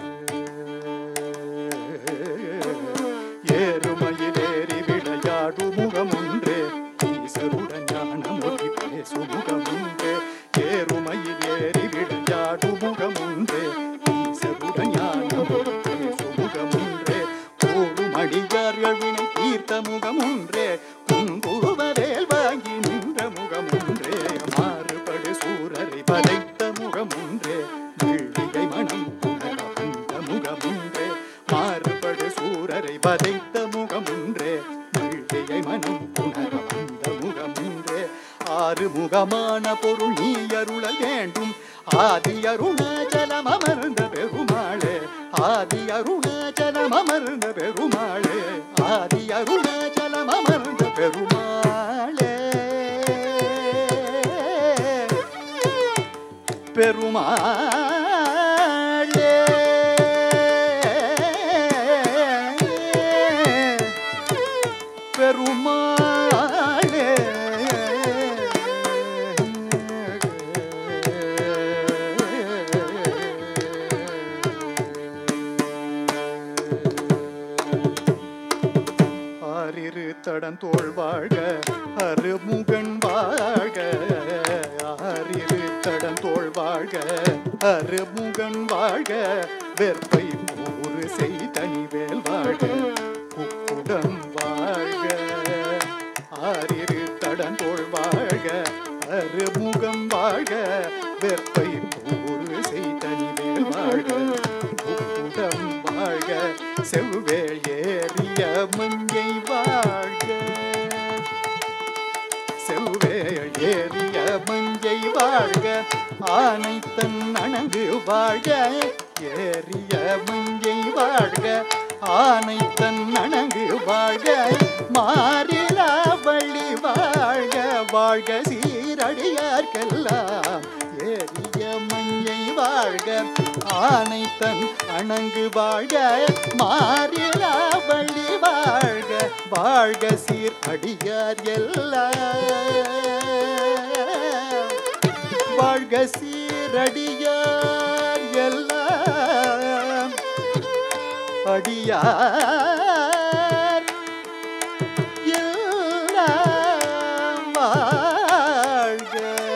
ஏறுமையிலேறி விளையாடு முகமுன்று ஈசருடன் ஞான மொழி பேசு முகமுன்று ஏறுமையிலேறி விளையாடு முகமுன்று ஈசருடன் ஞான மொழி பேசு முகமுன்று கூடும் அடியார்கள் வினை தீர்த்த முகமுன்றே குங்குருவவேல் வாங்கி நின்ற முகமுன்றே மாறுபடு சூரரை பதைத்த முகமுன்றே வெள்ளிகை மனம் புனர வந்த முகமுன்றே மாறுபடு சூரரை பதைத்த முகமுன்றே வெள்ளிகை மனம் புனர வந்த முகமுன்றே ஆறு முகமான பொருள் நீ அருள வேண்டும் ஆதி அருணாச்சலம் அமர்ந்த பெருமாளே ஆதி அருணாச்சலம் அமர்ந்த பெருமாளே ஆதி அருணாச்சலம் அமர்ந்த பெருமாளே பெருமாளே பெருமாளே ஆறிரு தடந்தோள் வாழ்க அருமுகன் வாழ்க ஆறிரு தடந்தோள் வாழ்க அருமுகன் வாழ்க வெற்பை ஊறு செய்தனிவேல் வாழ்க குக்குடன் வாழ்க ஆறிரு தடந்தோள் வாழ்க அருமுகம் வாழ்க வெற்பை ஊறு செய்தனிவேல் வாழ்க குக்குடம் வாழ்க செவ்வேள் ஏறிய மங்கை வாழ்க செவ்வேள் ஏறிய மஞ்சை வாழ்க ஆனை தன் அணங்கு வாழ்க ஏறிய மஞ்சை வாழ்க ஆனை தன் அணங்கு வாழ்க மாறிலா வழி வாழ்க வாழ்க சீரடியார்க்கெல்லாம் ஏறிய மஞ்சை வாழ்க ஆனை தன் அணங்கு வாழ்க மாறிலா வழி வாழ்க வாழ்க சீர் அடியார் எல்லாம் வாழ்க சீரடியார் எல்லாம் அடியார் எல்லாம் வாழ்க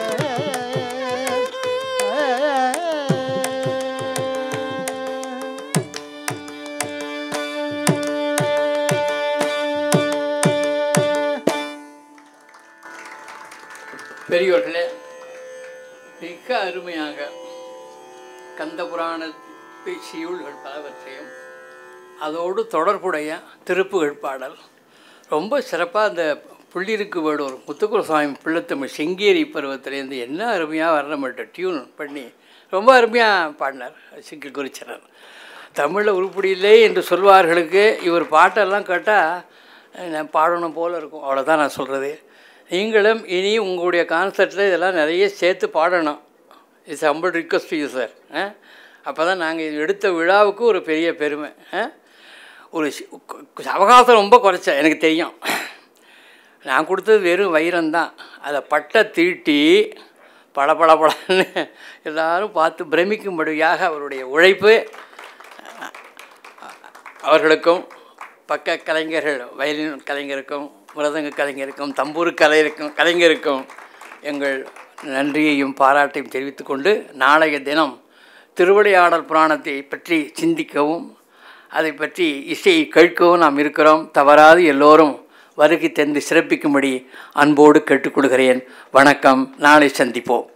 பெரியோர்களே மிக அருமையாக கந்த புராண செய்யுள்கள் பலவற்றையும் அதோடு தொடர்புடைய திருப்புகழ் பாடல் ரொம்ப சிறப்பாக அந்த புள்ளிருக்கு வேடூர் முத்துக்குர சுவாமி பிள்ளைத்தமிழ் செங்கேரி பருவத்திலேருந்து என்ன அருமையாக வர்ணமிட்ட டியூன் பண்ணி ரொம்ப அருமையாக பாடினார் சிங்கிள் குறிச்சரர் தமிழில் உருப்படியில்லை என்று சொல்வார்களுக்கு இவர் பாட்டெல்லாம் கேட்டால் நான் பாடணும் போல் இருக்கும் அவ்வளோதான் நான் சொல்கிறது நீங்களும் இனி உங்களுடைய கான்சர்ட்டில் இதெல்லாம் நிறைய சேர்த்து பாடணும் it's humble request you sir அப்போ தான் நாங்கள் இது எடுத்த விழாவுக்கு ஒரு பெரிய பெருமை ஆ? ஒரு சி- கு- அவகாசம் ரொம்ப குறைச்சேன் எனக்கு தெரியும் நான் கொடுத்தது வெறும் வைரம்தான் அதை பட்டை தீட்டி பள பள பளன்னு எல்லாரும் பார்த்து பிரமிக்கும்படியாக அவருடைய உழைப்பு அவர்களுக்கும் பக்க கலைஞர்கள் வயலின் கலைஞருக்கும் மிருதங்க கலைஞருக்கும் தம்பூர் கலைஞருக்கும் கலைஞருக்கும் எங்கள் நன்றியையும் பாராட்டையும் தெரிவித்துக்கொண்டு நாளைய தினம் திருவிளையாடல் புராணத்தை பற்றி சிந்திக்கவும் அதை பற்றி இசையை கேட்கவும் நாம் இருக்கிறோம் தவறாது எல்லோரும் வருகை தந்து சிறப்பிக்கும்படி அன்போடு கேட்டுக்கொள்கிறேன் வணக்கம் நாளை சந்திப்போம்